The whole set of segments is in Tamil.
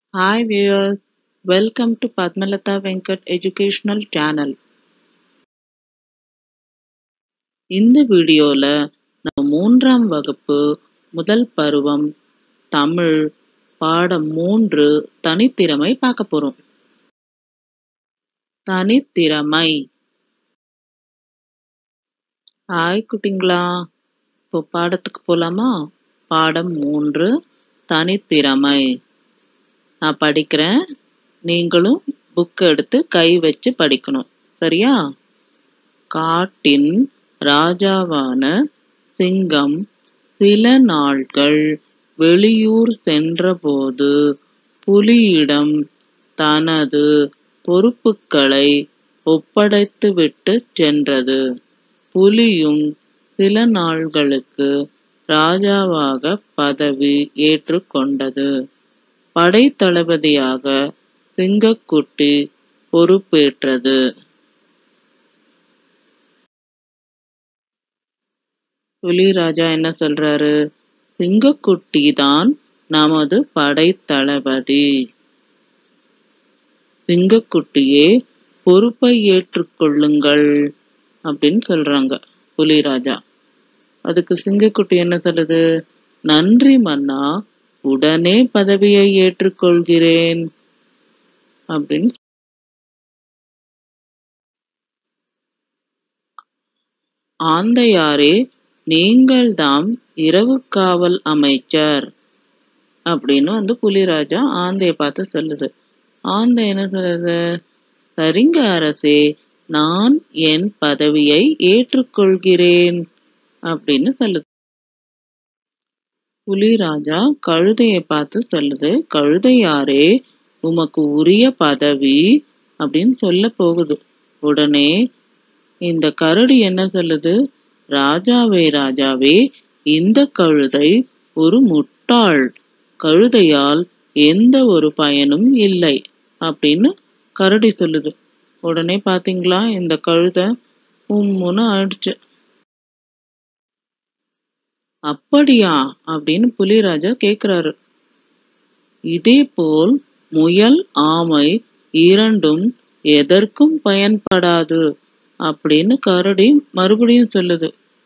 Hi viewers, welcome to Padmalata Venkat Educational Channel. இந்த வீடியோல நம்ம மூன்றாம் வகுப்பு முதல் பருவம் தமிழ் பாடம் மூன்று தனித்திறமை பார்க்க போறோம் தனித்திறமை ஹாய் குட்டிங்களா இப்போ பாடத்துக்கு போலாமா பாடம் மூன்று தனித்திறமை நான் படிக்கிறேன் நீங்களும் புக் எடுத்து கை வச்சு படிக்கணும் சரியா காட்டின் ராஜாவான சிங்கம் சில நாட்கள் வெளியூர் சென்றபோது புலியிடம் தனது பொறுப்புகளை ஒப்படைத்துவிட்டு சென்றது புலியும் சில நாள்களுக்கு ராஜாவாக பதவி ஏற்றுக்கொண்டது படைத்தளபதியாக சிங்கக்குட்டி பொறுப்பேற்றது புலிராஜா என்ன சொல்றாரு சிங்கக்குட்டி தான் நமது படைத்தளபதி சிங்கக்குட்டியே பொறுப்பை ஏற்றுக்கொள்ளுங்கள் அப்படின்னு சொல்றாங்க புலிராஜா அதுக்கு சிங்கக்குட்டி என்ன சொல்லுது நன்றி மன்னா உடனே பதவியை ஏற்றுக்கொள்கிறேன் அப்படின்னு ஆந்தையாரே நீங்கள்தாம் இரவு காவல் அமைச்சர் அப்படின்னு வந்து புலிராஜா ஆந்தைய பார்த்து சொல்லுது ஆந்தை என்ன சொல்லுது சரிங்க அரசே நான் என் பதவியை ஏற்றுக்கொள்கிறேன் அப்படின்னு சொல்லுது புலிராஜா கழுதையை பார்த்து சொல்லுது கழுதையாரே உமக்கு உரிய பதவி அப்படின்னு சொல்ல போகுது உடனே இந்த கரடி என்ன சொல்லுது ராஜாவே ராஜாவே இந்த கழுதை ஒரு முட்டாள் கழுதையால் எந்த ஒரு பயனும் இல்லை அப்படின்னு கரடி சொல்லுது உடனே பாத்தீங்களா இந்த கழுதை உம்முன்னு ஆயிடுச்சு அப்படியா அப்படின்னு புலிராஜா கேக்குறாரு இதே போல் முயல் ஆமை இரண்டும் எதற்கும் பயன்படாது அப்படின்னு கரடி மறுபடியும் சொல்லுது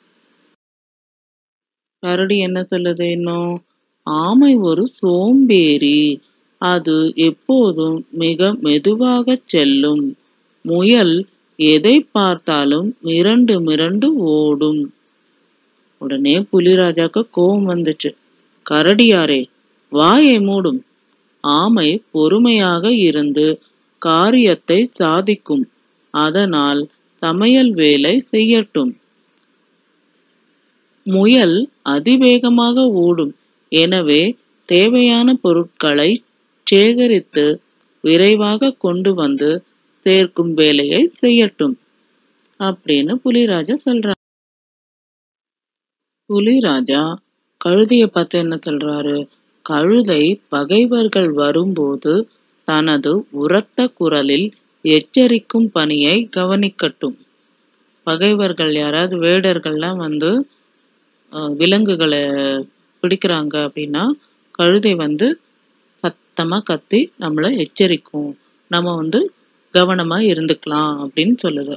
கரடி என்ன சொல்லுது இன்னும் ஆமை ஒரு சோம்பேறி அது எப்போதும் மிக மெதுவாக செல்லும் முயல் எதை பார்த்தாலும் மிரண்டு மிரண்டு ஓடும் உடனே புலிராஜாக்கு கோபம் வந்துச்சு கரடியாரே வாயை மூடும் ஆமை பொறுமையாக இருந்து காரியத்தை சாதிக்கும் அதனால் சமையல் வேலை செய்யட்டும் முயல் அதிவேகமாக ஓடும் எனவே தேவையான பொருட்களை சேகரித்து விரைவாக கொண்டு வந்து சேர்க்கும் வேலையை செய்யட்டும் அப்படின்னு புலிராஜா சொல்றார் புலிராஜா கழுதைய பார்த்து என்ன சொல்றாரு கழுதை பகைவர்கள் வரும்போது தனது உரத்த குரலில் எச்சரிக்கும் பணியை கவனிக்கட்டும் பகைவர்கள் யாராவது வேடர்கள்லாம் வந்து விலங்குகளை பிடிக்கிறாங்க அப்படின்னா கழுதை வந்து சத்தமா கத்தி நம்மளை எச்சரிக்கும் நம்ம வந்து கவனமா இருந்துக்கலாம் அப்படின்னு சொல்லுது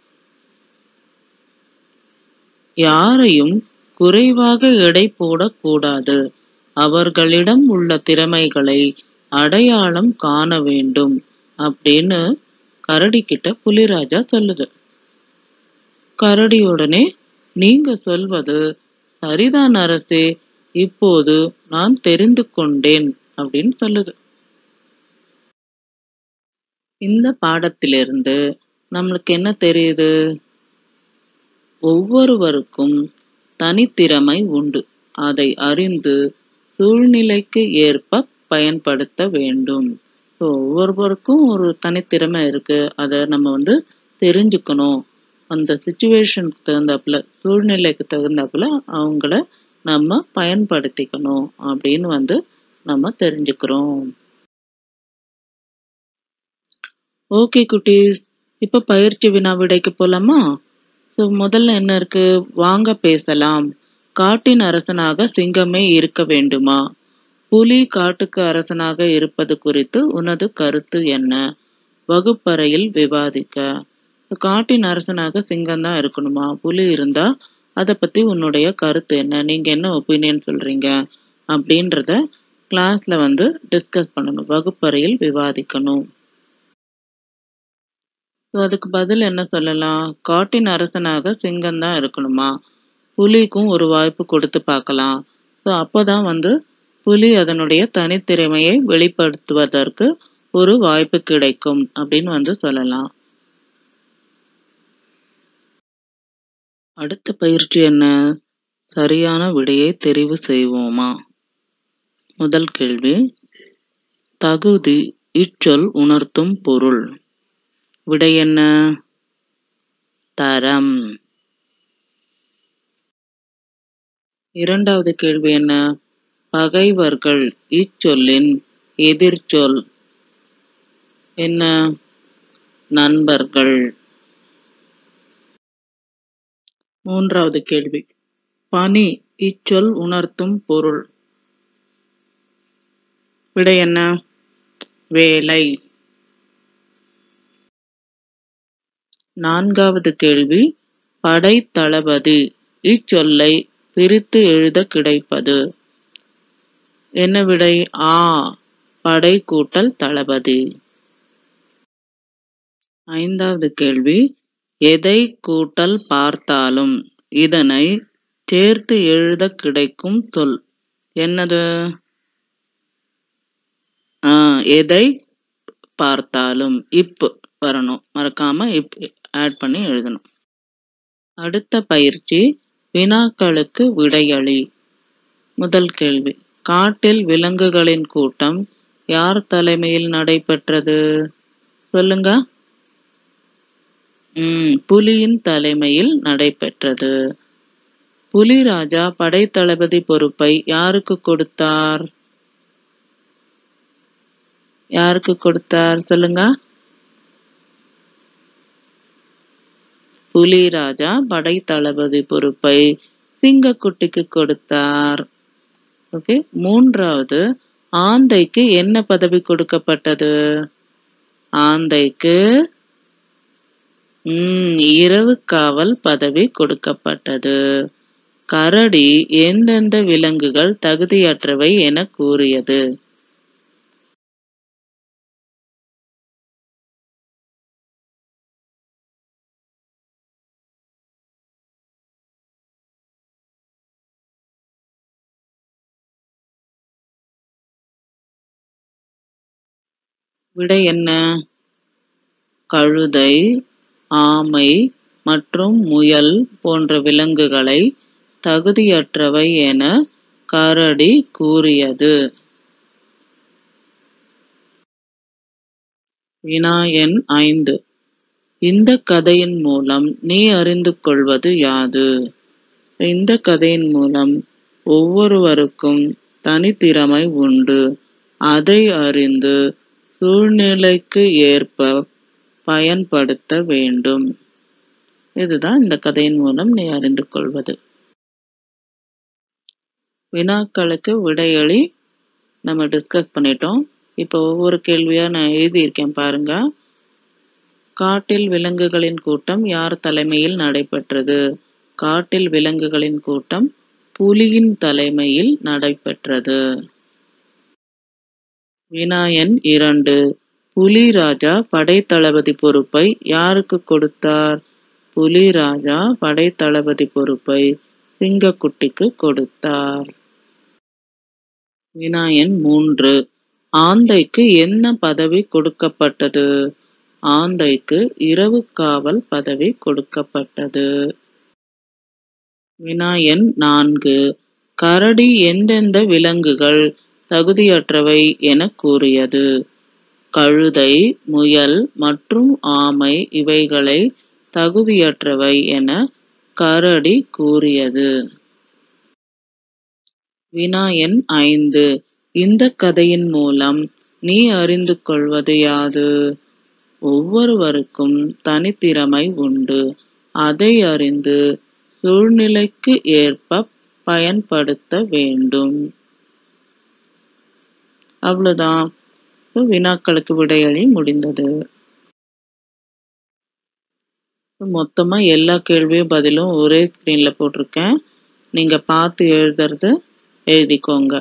யாரையும் குறைவாக எடை போடக்கூடாது அவர்களிடம் உள்ள திறமைகளை அடையாளம் காண வேண்டும் அப்படின்னு கரடி கிட்ட புலிராஜா சொல்லுது கரடி உடனே நீங்க சொல்வது சரிதான் அரசே இப்போது நான் தெரிந்து கொண்டேன் அப்படின்னு சொல்லுது இந்த பாடத்திலிருந்து நம்மளுக்கு என்ன தெரியுது ஒவ்வொருவருக்கும் தனித்திறமை உண்டு அதை அறிந்து சூழ்நிலைக்கு ஏற்ப பயன்படுத்த வேண்டும் ஸோ ஒவ்வொருவருக்கும் ஒரு தனித்திறமை இருக்கு அதை நம்ம வந்து தெரிஞ்சுக்கணும் அந்த சுச்சுவேஷனுக்கு தகுந்தாப்புல சூழ்நிலைக்கு தகுந்தாப்புல அவங்கள நம்ம பயன்படுத்திக்கணும் அப்படின்னு வந்து நம்ம தெரிஞ்சுக்கிறோம் ஓகே குட்டீஸ் இப்ப பயிற்சி வினா விடைக்கு போலாமா ஸோ முதல்ல என்ன இருக்கு வாங்க பேசலாம் காட்டின் அரசனாக சிங்கமே இருக்க வேண்டுமா புலி காட்டுக்கு அரசனாக இருப்பது குறித்து உனது கருத்து என்ன வகுப்பறையில் விவாதிக்க காட்டின் அரசனாக சிங்கம் தான் இருக்கணுமா புலி இருந்தா அதை பத்தி உன்னுடைய கருத்து என்ன நீங்க என்ன ஒப்பீனியன் சொல்றீங்க அப்படின்றத கிளாஸ்ல வந்து டிஸ்கஸ் பண்ணணும் வகுப்பறையில் விவாதிக்கணும் So, அதுக்கு பதில் என்ன சொல்லலாம் காட்டின் அரசனாக சிங்கம் தான் இருக்கணுமா புலிக்கும் ஒரு வாய்ப்பு கொடுத்து பார்க்கலாம் ஸோ அப்போதான் வந்து புலி அதனுடைய தனித்திறமையை வெளிப்படுத்துவதற்கு ஒரு வாய்ப்பு கிடைக்கும் அப்படின்னு வந்து சொல்லலாம் அடுத்த பயிற்சி என்ன சரியான விடையை தெரிவு செய்வோமா முதல் கேள்வி தகுதி இச்சொல் உணர்த்தும் பொருள் விடை என்ன தரம் இரண்டாவது கேள்வி என்ன பகைவர்கள் இச்சொல்லின் எதிர்ச்சொல் என்ன நண்பர்கள் மூன்றாவது கேள்வி பணி இச்சொல் உணர்த்தும் பொருள் விடை என்ன வேலை நான்காவது கேள்வி படை தளபதி இச்சொல்லை பிரித்து எழுத கிடைப்பது என்ன விடை ஆ படை கூட்டல் தளபதி ஐந்தாவது கேள்வி எதை கூட்டல் பார்த்தாலும் இதனை சேர்த்து எழுத கிடைக்கும் சொல் என்னது ஆ எதை பார்த்தாலும் இப் வரணும் மறக்காம இப் ஆட் பண்ணி எழுதணும் அடுத்த பயிற்சி வினாக்களுக்கு விடையளி முதல் கேள்வி காட்டில் விலங்குகளின் கூட்டம் யார் தலைமையில் நடைபெற்றது சொல்லுங்க ம் புலியின் தலைமையில் நடைபெற்றது புலிராஜா படைத்தளபதி பொறுப்பை யாருக்கு கொடுத்தார் யாருக்கு கொடுத்தார் சொல்லுங்க புலிராஜா படை தளபதி பொறுப்பை சிங்கக்குட்டிக்கு கொடுத்தார் ஓகே மூன்றாவது ஆந்தைக்கு என்ன பதவி கொடுக்கப்பட்டது ஆந்தைக்கு உம் இரவு காவல் பதவி கொடுக்கப்பட்டது கரடி எந்தெந்த விலங்குகள் தகுதியற்றவை என கூறியது விடை என்ன கழுதை ஆமை மற்றும் முயல் போன்ற விலங்குகளை தகுதியற்றவை என கரடி கூறியது வினா எண் ஐந்து இந்த கதையின் மூலம் நீ அறிந்து கொள்வது யாது இந்த கதையின் மூலம் ஒவ்வொருவருக்கும் தனித்திறமை உண்டு அதை அறிந்து சூழ்நிலைக்கு ஏற்ப பயன்படுத்த வேண்டும் இதுதான் இந்த கதையின் மூலம் நீ அறிந்து கொள்வது வினாக்களுக்கு விடையளி நம்ம டிஸ்கஸ் பண்ணிட்டோம் இப்போ ஒவ்வொரு கேள்வியா நான் எழுதியிருக்கேன் பாருங்க காட்டில் விலங்குகளின் கூட்டம் யார் தலைமையில் நடைபெற்றது காட்டில் விலங்குகளின் கூட்டம் புலியின் தலைமையில் நடைபெற்றது வினாயன் இரண்டு புலி ராஜா படைத்தளபதி பொறுப்பை யாருக்கு கொடுத்தார் புலி ராஜா படைத்தளபதி பொறுப்பை சிங்கக்குட்டிக்கு கொடுத்தார் வினாயன் மூன்று ஆந்தைக்கு என்ன பதவி கொடுக்கப்பட்டது ஆந்தைக்கு இரவு காவல் பதவி கொடுக்கப்பட்டது வினாயன் நான்கு கரடி எந்தெந்த விலங்குகள் தகுதியற்றவை என கூறியது கழுதை முயல் மற்றும் ஆமை இவைகளை தகுதியற்றவை என கரடி கூறியது வினாயன் ஐந்து இந்த கதையின் மூலம் நீ அறிந்து கொள்வது யாது ஒவ்வொருவருக்கும் தனித்திறமை உண்டு அதை அறிந்து சூழ்நிலைக்கு ஏற்ப பயன்படுத்த வேண்டும் அவ்வளவுதான் இப்ப வினாக்களுக்கு விடையளி முடிந்தது மொத்தமா எல்லா கேள்வியும் பதிலும் ஒரே ஸ்க்ரீன்ல போட்டிருக்கேன் நீங்க பார்த்து எழுதுறது எழுதிக்கோங்க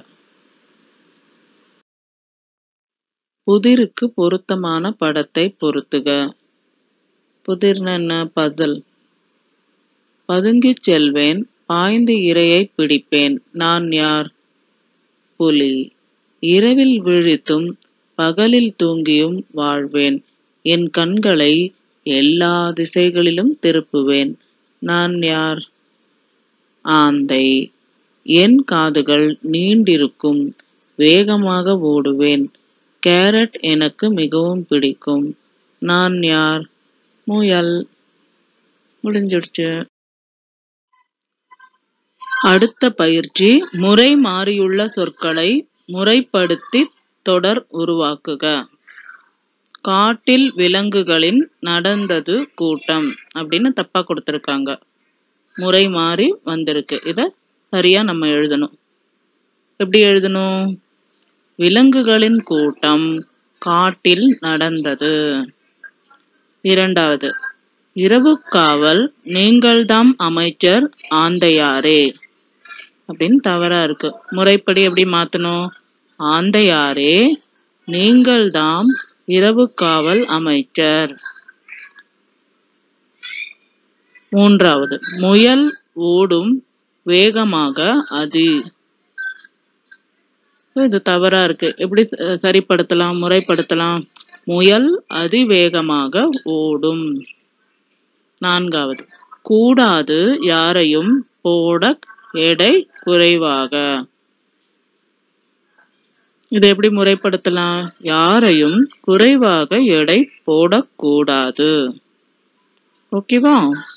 புதிருக்கு பொருத்தமான படத்தை பொருத்துக புதிர்னா என்ன பதல் பதுங்கிச் செல்வேன் பாய்ந்து இரையை பிடிப்பேன் நான் யார் புலி இரவில் விழித்தும் பகலில் தூங்கியும் வாழ்வேன் என் கண்களை எல்லா திசைகளிலும் திருப்புவேன் நான் யார் ஆந்தை என் காதுகள் நீண்டிருக்கும் வேகமாக ஓடுவேன் கேரட் எனக்கு மிகவும் பிடிக்கும் நான் யார் முயல் முடிஞ்சிடுச்சு அடுத்த பயிற்சி முறை மாறியுள்ள சொற்களை முறைப்படுத்தி தொடர் உருவாக்குக காட்டில் விலங்குகளின் நடந்தது கூட்டம் அப்படின்னு தப்பா கொடுத்துருக்காங்க முறை மாறி வந்திருக்கு இத சரியா நம்ம எழுதணும் எப்படி எழுதணும் விலங்குகளின் கூட்டம் காட்டில் நடந்தது இரண்டாவது இரவு காவல் நீங்கள்தாம் அமைச்சர் ஆந்தையாரே அப்படின்னு தவறா இருக்கு முறைப்படி எப்படி மாத்தணும் ஆந்தையாரே நீங்கள்தாம் இரவு காவல் அமைச்சர் மூன்றாவது முயல் ஓடும் வேகமாக அது இது தவறா இருக்கு எப்படி ச- சரிப்படுத்தலாம் முறைப்படுத்தலாம் முயல் அதிவேகமாக ஓடும் நான்காவது கூடாது யாரையும் போட எடை குறைவாக இதை எப்படி முறைப்படுத்தலாம் யாரையும் குறைவாக எடை போடக்கூடாது ஓகேவா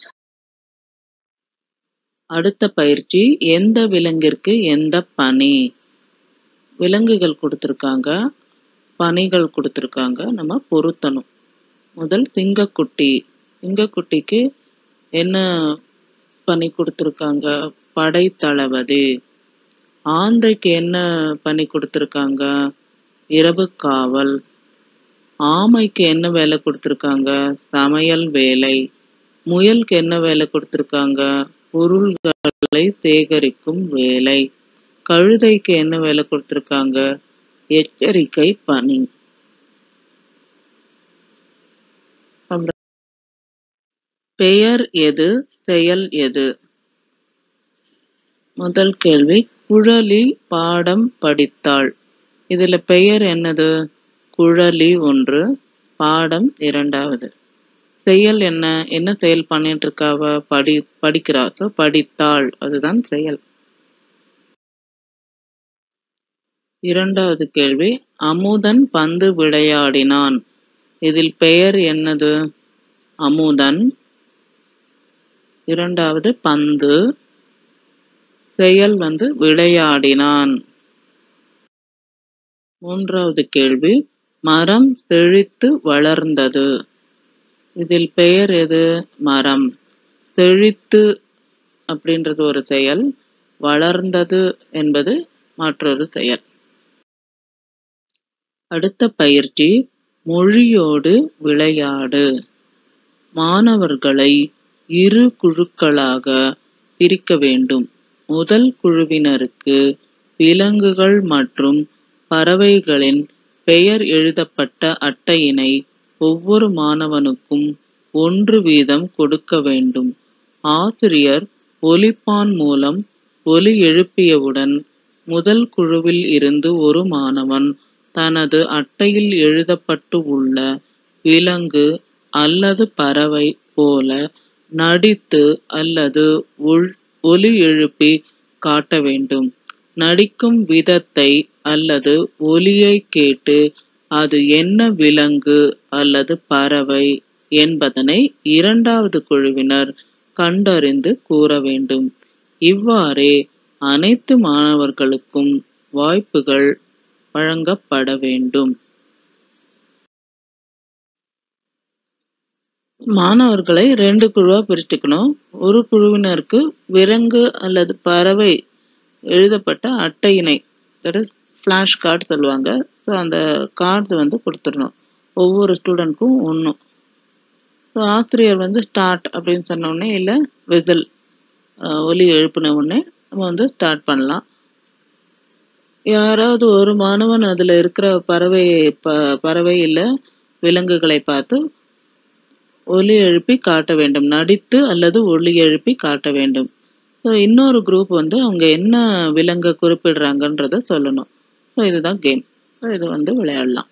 அடுத்த பயிற்சி எந்த விலங்கிற்கு எந்த பனி விலங்குகள் கொடுத்துருக்காங்க பனிகள் கொடுத்துருக்காங்க நம்ம பொருத்தணும் முதல் சிங்கக்குட்டி சிங்கக்குட்டிக்கு என்ன பனி கொடுத்துருக்காங்க படை தளபதி ஆந்தைக்கு என்ன பணி கொடுத்துருக்காங்க இரவு காவல் ஆமைக்கு என்ன வேலை கொடுத்துருக்காங்க சமையல் வேலை முயலுக்கு என்ன வேலை கொடுத்துருக்காங்க பொருள்களை சேகரிக்கும் வேலை கழுதைக்கு என்ன வேலை கொடுத்துருக்காங்க எச்சரிக்கை பணி அப்புறம் பெயர் எது செயல் எது முதல் கேள்வி குழலி பாடம் படித்தாள் இதுல பெயர் என்னது குழலி ஒன்று பாடம் இரண்டாவது செயல் என்ன என்ன செயல் பண்ணிட்டு இருக்காவ படி படிக்கிறா So, படித்தாள் அதுதான் செயல் இரண்டாவது கேள்வி அமுதன் பந்து விளையாடினான் இதில் பெயர் என்னது அமுதன் இரண்டாவது பந்து செயல் வந்து விளையாடினான் மூன்றாவது கேள்வி மரம் செழித்து வளர்ந்தது இதில் பெயர் எது மரம் செழித்து அப்படின்றது ஒரு செயல் வளர்ந்தது என்பது மற்றொரு செயல் அடுத்த பயிற்சி மொழியோடு விளையாடு மாணவர்களை இரு குழுக்களாக பிரிக்க வேண்டும் முதல் குழுவினருக்கு விலங்குகள் மற்றும் பறவைகளின் பெயர் எழுதப்பட்ட அட்டையினை ஒவ்வொரு மாணவனுக்கும் ஒன்று வீதம் கொடுக்க வேண்டும் ஆசிரியர் ஒலிப்பான் மூலம் ஒலி எழுப்பியவுடன் முதல் குழுவில் இருந்து ஒரு மாணவன் தனது அட்டையில் எழுதப்பட்டு உள்ள விலங்கு அல்லது பறவை போல நடித்து அல்லது உள்- ஒலி எழுப்பி காட்ட வேண்டும் நடிக்கும் விதத்தை அல்லது ஒலியை கேட்டு அது என்ன விலங்கு அல்லது பறவை என்பதனை இரண்டாவது குழுவினர் கண்டறிந்து கூற வேண்டும் இவ்வாறே அனைத்து மாணவர்களுக்கும் வாய்ப்புகள் வழங்கப்பட வேண்டும் மாணவர்களை ரெண்டு குழுவா பிரிச்சுக்கணும் ஒரு குழுவினருக்கு விலங்கு அல்லது பறவை எழுதப்பட்ட அட்டையினை ஃபிளாஷ் கார்டு சொல்லுவாங்க ஸோ அந்த கார்டு வந்து கொடுத்துடணும் ஒவ்வொரு ஸ்டூடெண்ட்க்கும் ஒன்றும் ஸோ ஆசிரியர் வந்து ஸ்டார்ட் அப்படின்னு சொன்ன உடனே இல்லை விசில் ஒலி எழுப்பின உடனே நம்ம வந்து ஸ்டார்ட் பண்ணலாம் யாராவது ஒரு மாணவன் அதில் இருக்கிற பறவை ப பறவை இல்லை விலங்குகளை பார்த்து ஒலி எழுப்பி காட்ட வேண்டும் நடித்து அல்லது ஒலி எழுப்பி காட்ட வேண்டும் ஸோ இன்னொரு குரூப் வந்து அவங்க என்ன விலங்கை குறிப்பிடுறாங்கன்றத சொல்லணும் ஸோ இதுதான் கேம் ஸோ இது வந்து விளையாடலாம்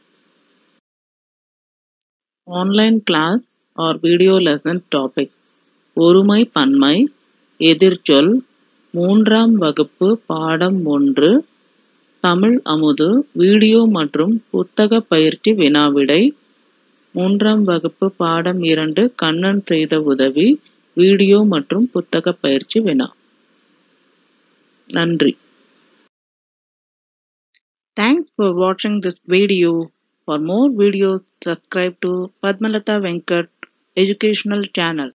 online class or video lesson topic ஒருமை பன்மை எதிர்ச்சொல் மூன்றாம் வகுப்பு பாடம் ஒன்று தமிழ் அமுது வீடியோ மற்றும் புத்தக பயிற்சி வினாவிடை மூன்றாம் வகுப்பு பாடம் இரண்டு கண்ணன் செய்த உதவி வீடியோ மற்றும் புத்தக பயிற்சி வினா நன்றி தேங்க்ஸ் ஃபார் வாட்சிங் this video for more videos subscribe to Padmalatha Venkat educational channel